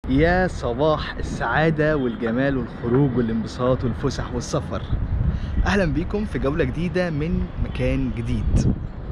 يا صباح السعادة والجمال والخروج والانبساط والفسح والسفر أهلا بيكم في جولة جديدة من مكان جديد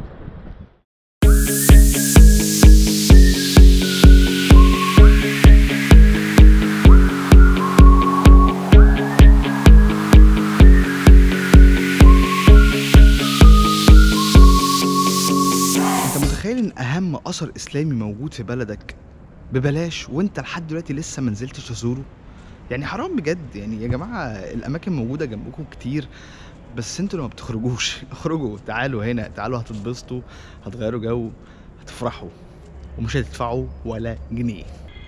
انت متخيل ان اهم اثر اسلامي موجود في بلدك ببلاش وانت لحد دلوقتي لسه ما نزلتش تزوره يعني حرام بجد يعني يا جماعه الاماكن موجوده جنبكم كتير بس انتوا اللي ما بتخرجوش اخرجوا تعالوا هنا تعالوا هتتبسطوا هتغيروا جو هتفرحوا ومش هتدفعوا ولا جنيه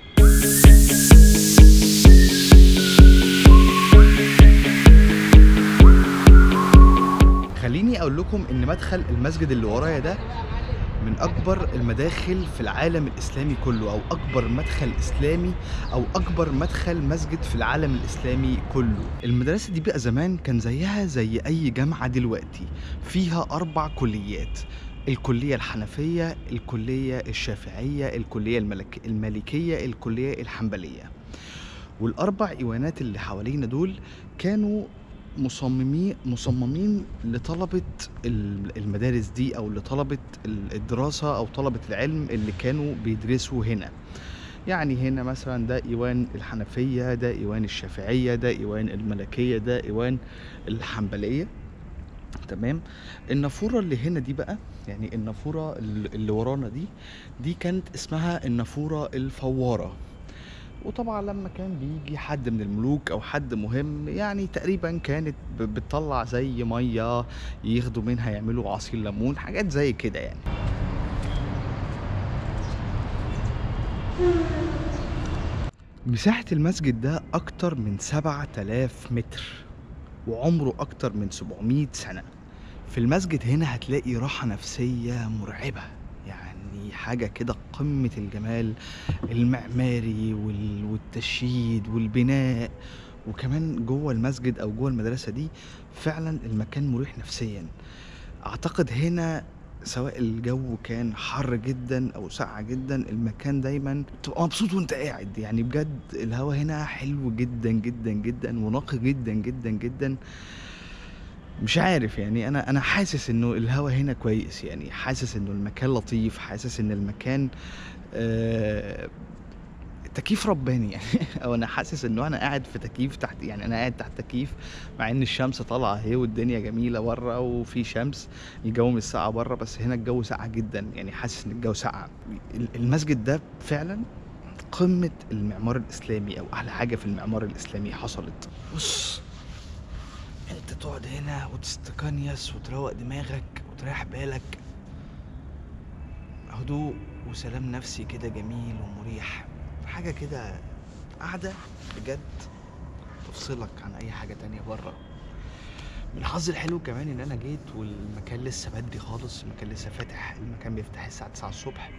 خليني اقول لكم ان مدخل المسجد اللي ورايا ده من اكبر المداخل في العالم الاسلامي كله او اكبر مدخل اسلامي او اكبر مدخل مسجد في العالم الاسلامي كله المدرسه دي بقى زمان كان زيها زي اي جامعه دلوقتي فيها اربع كليات الكلية الحنفية، الكلية الشافعية، الكلية الملك المالكية، الكلية الحنبلية. والأربع إيوانات اللي حوالينا دول كانوا مصممين مصممين لطلبة ال- المدارس دي أو لطلبة ال- الدراسة أو طلبة العلم اللي كانوا بيدرسوا هنا يعني هنا مثلا ده إيوان الحنفية ده إيوان الشافعية ده إيوان الملكية ده إيوان الحنبلية تمام النافورة اللي هنا دي بقى يعني النافورة اللي اللي ورانا دي دي كانت اسمها النافورة الفوارة وطبعا لما كان بيجي حد من الملوك او حد مهم يعني تقريبا كانت ب- بتطلع زي ميه ياخدوا منها يعملوا عصير ليمون حاجات زي كده يعني مساحة المسجد ده أكتر من 7000 متر وعمره أكتر من 700 سنة في المسجد هنا هتلاقي راحة نفسية مرعبة يعني حاجة كده قمة الجمال المعماري وال- والتشييد والبناء وكمان جوه المسجد او جوه المدرسه دي فعلا المكان مريح نفسيا اعتقد هنا سواء الجو كان حر جدا او ساقع جدا المكان دايما تبقى مبسوط وانت قاعد يعني بجد الهوا هنا حلو جدا جدا جدا ونقي جدا جدا جدا مش عارف يعني انا انا حاسس انه الهوا هنا كويس يعني حاسس انه المكان لطيف حاسس ان المكان آه تكييف رباني يعني او انا حاسس انه انا قاعد في تكييف تحت يعني انا قاعد تحت تكييف مع ان الشمس طالعه اهي والدنيا جميله بره وفي شمس الجو مش ساقع بره بس هنا الجو ساقع جدا يعني حاسس ان الجو ساقع ال- المسجد ده فعلا قمه المعمار الاسلامي او احلى حاجه في المعمار الاسلامي حصلت بص انت تقعد هنا وتستقنيس وتروق دماغك وتريح بالك هدوء وسلام نفسي كده جميل ومريح حاجة كده قاعدة بجد تفصلك عن أي حاجة تانية بره من الحظ الحلو كمان إن أنا جيت والمكان لسه بدري خالص المكان لسه فاتح المكان بيفتح الساعة 9 الصبح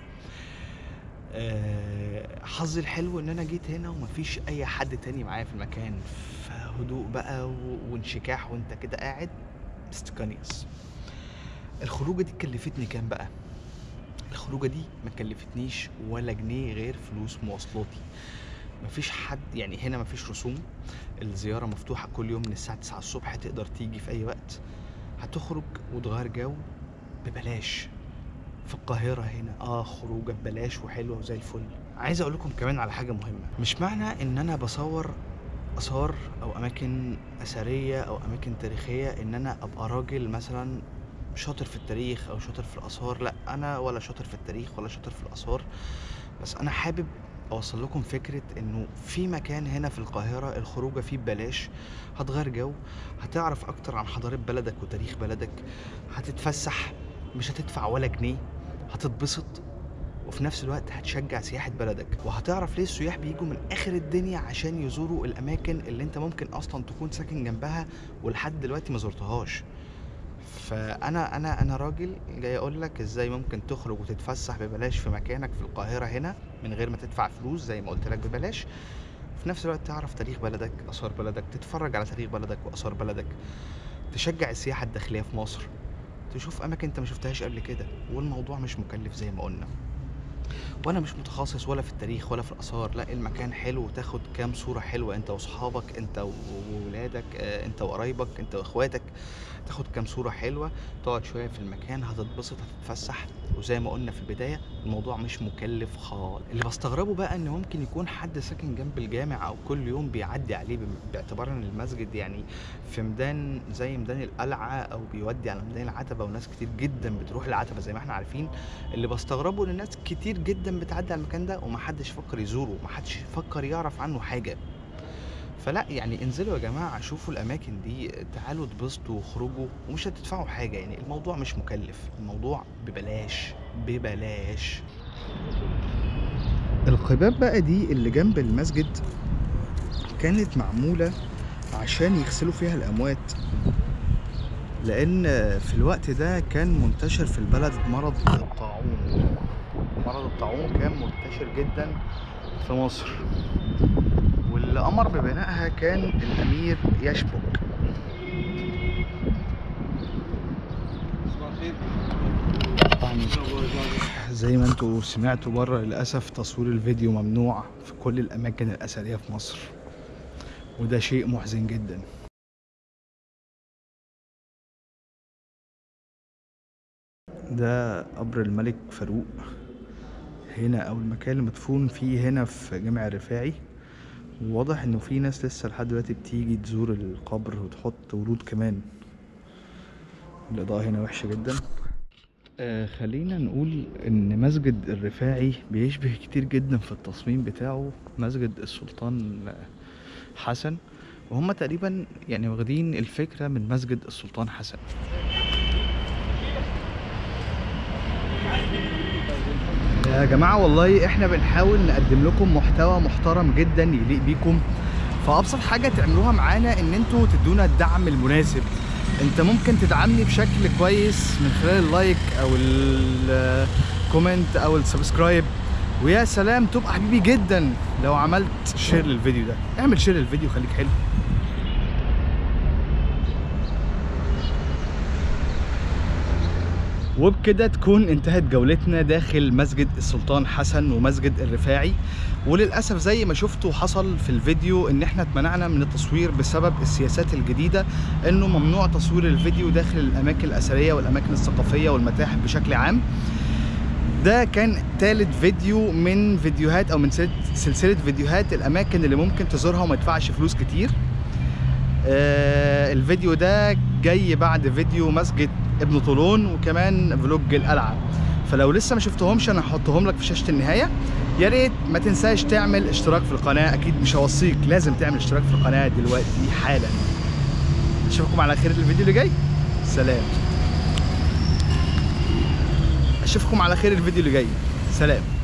آه، حظي الحلو ان انا جيت هنا ومفيش اي حد تاني معايا في المكان فهدوء بقى و- وانشكاح وانت كده قاعد مستقنيس الخروجه دي كلفتني كام بقى الخروجه دي ما كلفتنيش ولا جنيه غير فلوس مواصلاتي مفيش حد يعني هنا مفيش رسوم الزياره مفتوحه كل يوم من الساعه 9 الصبح تقدر تيجي في اي وقت هتخرج وتغير جو ببلاش في القاهرة هنا اه خروجة ببلاش وحلوة وزي الفل عايز اقول لكم كمان على حاجة مهمة مش معنى ان انا بصور اثار او اماكن اثرية او اماكن تاريخية ان انا ابقى راجل مثلا شاطر في التاريخ او شاطر في الاثار لا انا ولا شاطر في التاريخ ولا شاطر في الاثار بس انا حابب اوصل لكم فكرة انه في مكان هنا في القاهرة الخروجة فيه ببلاش هتغير جو هتعرف اكتر عن حضارة بلدك وتاريخ بلدك هتتفسح مش هتدفع ولا جنيه هتتبسط وفي نفس الوقت هتشجع سياحة بلدك وهتعرف ليه السياح بيجوا من آخر الدنيا عشان يزوروا الأماكن اللي أنت ممكن أصلا تكون ساكن جنبها ولحد دلوقتي ما زرتهاش فأنا أنا أنا راجل جاي أقول لك إزاي ممكن تخرج وتتفسح ببلاش في مكانك في القاهرة هنا من غير ما تدفع فلوس زي ما قلت لك ببلاش في نفس الوقت تعرف تاريخ بلدك آثار بلدك تتفرج على تاريخ بلدك وآثار بلدك تشجع السياحة الداخلية في مصر تشوف اماكن انت ما شفتهاش قبل كده والموضوع مش مكلف زي ما قلنا وانا مش متخصص ولا في التاريخ ولا في الاثار لا المكان حلو وتاخد كام صوره حلوه انت واصحابك انت وولادك آه، انت وقرايبك انت واخواتك تاخد كام صوره حلوه تقعد شويه في المكان هتتبسط هتتفسح وزي ما قلنا في البدايه الموضوع مش مكلف خالص اللي بستغربه بقى ان ممكن يكون حد ساكن جنب الجامع او كل يوم بيعدي عليه بم- باعتبار ان المسجد يعني في ميدان زي ميدان القلعه او بيودي على ميدان العتبه وناس كتير جدا بتروح العتبه زي ما احنا عارفين اللي بستغربه ان الناس كتير جدا بتعدي على المكان ده ومحدش فكر يزوره ومحدش فكر يعرف عنه حاجه فلا يعني انزلوا يا جماعه شوفوا الاماكن دي تعالوا اتبسطوا واخرجوا ومش هتدفعوا حاجه يعني الموضوع مش مكلف الموضوع ببلاش ببلاش القباب بقى دي اللي جنب المسجد كانت معموله عشان يغسلوا فيها الاموات لان في الوقت ده كان منتشر في البلد مرض الطاعون مرض الطاعون كان منتشر جدا في مصر واللي امر ببنائها كان الامير يشبك طبعا زي ما انتوا سمعتوا بره للاسف تصوير الفيديو ممنوع في كل الاماكن الاثريه في مصر وده شيء محزن جدا ده قبر الملك فاروق هنا او المكان اللي مدفون فيه هنا في جامع الرفاعي وواضح انه في ناس لسه لحد دلوقتي بتيجي تزور القبر وتحط ورود كمان الاضاءة هنا وحشة جدا آه خلينا نقول ان مسجد الرفاعي بيشبه كتير جدا في التصميم بتاعه مسجد السلطان حسن وهم تقريبا يعني واخدين الفكرة من مسجد السلطان حسن يا جماعة والله احنا بنحاول نقدم لكم محتوى محترم جدا يليق بيكم فابسط حاجة تعملوها معانا ان انتوا تدونا الدعم المناسب انت ممكن تدعمني بشكل كويس من خلال اللايك او الكومنت او السبسكرايب ويا سلام تبقى حبيبي جدا لو عملت شير للفيديو ده اعمل شير للفيديو خليك حلو وبكده تكون انتهت جولتنا داخل مسجد السلطان حسن ومسجد الرفاعي وللاسف زي ما شفتوا حصل في الفيديو ان احنا اتمنعنا من التصوير بسبب السياسات الجديده انه ممنوع تصوير الفيديو داخل الاماكن الاثريه والاماكن الثقافيه والمتاحف بشكل عام ده كان تالت فيديو من فيديوهات او من سلسله سلسله فيديوهات الاماكن اللي ممكن تزورها وما تدفعش فلوس كتير آه الفيديو ده جاي بعد فيديو مسجد ابن طولون وكمان فلوج القلعه فلو لسه ما شفتهمش انا هحطهم لك في شاشه النهايه يا ريت ما تنساش تعمل اشتراك في القناه اكيد مش هوصيك لازم تعمل اشتراك في القناه دلوقتي حالا اشوفكم على خير الفيديو اللي جاي سلام اشوفكم على خير الفيديو اللي جاي سلام